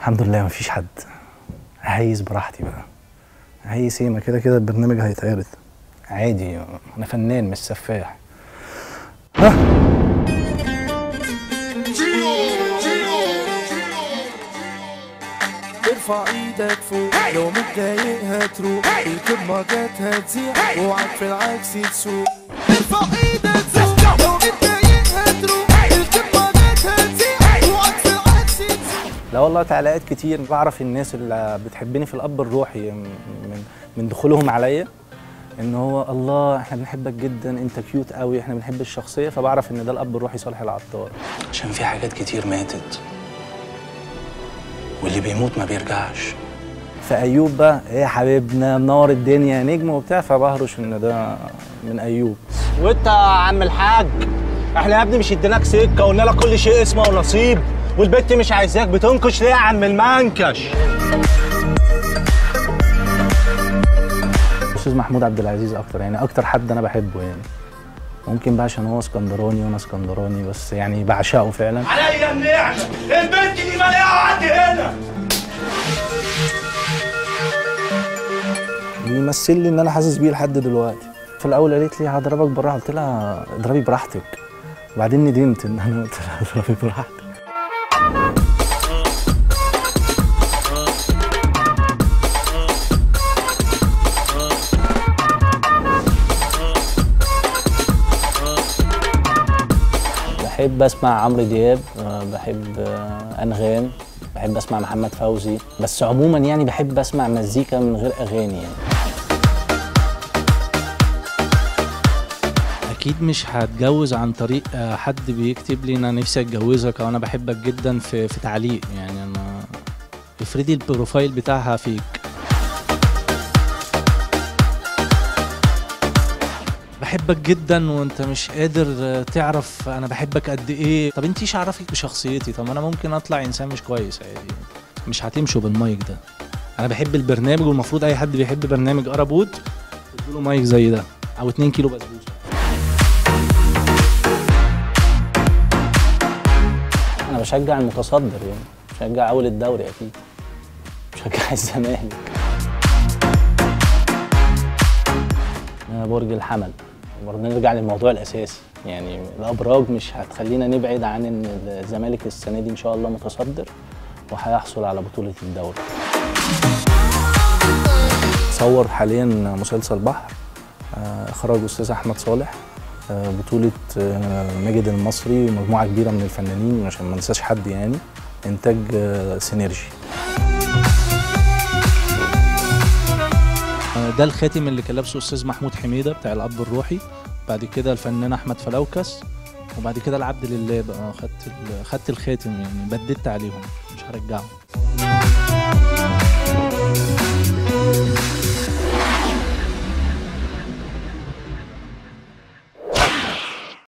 الحمد لله مفيش حد ههيس براحتي بقى ههيس ايه ما كده كده البرنامج هيتعرض عادي انا فنان مش سفاح ارفع ايدك فوق لو متضايق هتروح الكلمة جت هتزيح اوعك في العكس تسوق ارفع ايدك فوق لو متضايق هتروح الكلمة جت هتزيح اوعك في العكس تسوق لا والله تعليقات كتير بعرف الناس اللي بتحبني في الاب الروحي من من دخولهم عليا ان هو الله احنا بنحبك جدا انت كيوت قوي احنا بنحب الشخصيه فبعرف ان ده الاب الروحي صالح العطار عشان في حاجات كتير ماتت واللي بيموت ما بيرجعش فايوب بقى ايه يا حبيبنا منور الدنيا نجم وبتاع فبهرش ان ده من ايوب وانت يا عم الحاج احنا يا ابني مش اديناك سكه وقلنا لك كل شيء اسمه ونصيب والبت مش عايزاك بتنكش ليه يا عم المنكش استاذ محمود عبد العزيز اكتر يعني اكتر حد انا بحبه يعني ممكن بقى عشان هو اسكندراني وانا اسكندراني بس يعني بعشقه فعلا عليا النعمه البنت دي مالها عندي هنا بيمثل لي ان انا حاسس بيه لحد دلوقتي في الاول قالت لي هضربك بالراحه قلت لها اضربي براحتك وبعدين ندمت ان انا قلت لها اضربي براحتك بحب اسمع عمرو دياب آه، بحب آه، انغام بحب اسمع محمد فوزي بس عموما يعني بحب اسمع مزيكا من غير اغاني يعني اكيد مش هتجوز عن طريق آه، حد بيكتب لي انا نفسي اتجوزك او انا بحبك جدا في في تعليق يعني انا افرضي البروفايل بتاعها فيك بحبك جدا وانت مش قادر آه، تعرف انا بحبك قد ايه طب انت ايش عرفك بشخصيتي طب انا ممكن اطلع انسان مش كويس عادي مش هتمشوا بالمايك ده انا بحب البرنامج والمفروض اي حد بيحب برنامج قربود تديله مايك زي ده او 2 كيلو بسبوسه انا بشجع المتصدر يعني بشجع اول الدوري اكيد بشجع الزمالك أنا برج الحمل برضه نرجع للموضوع الاساسي يعني الابراج مش هتخلينا نبعد عن ان الزمالك السنه دي ان شاء الله متصدر وهيحصل على بطوله الدوري صور حاليا مسلسل بحر آه، اخراج استاذ احمد صالح آه، بطولة آه، ماجد المصري ومجموعة كبيرة من الفنانين عشان ما ننساش حد يعني إنتاج آه، سينرجي آه، ده الخاتم اللي كان لابسه استاذ محمود حميده بتاع الاب الروحي بعد كده الفنان احمد فلوكس وبعد كده العبد لله بقى خدت ال- خدت الخاتم يعني بددت عليهم مش هرجعه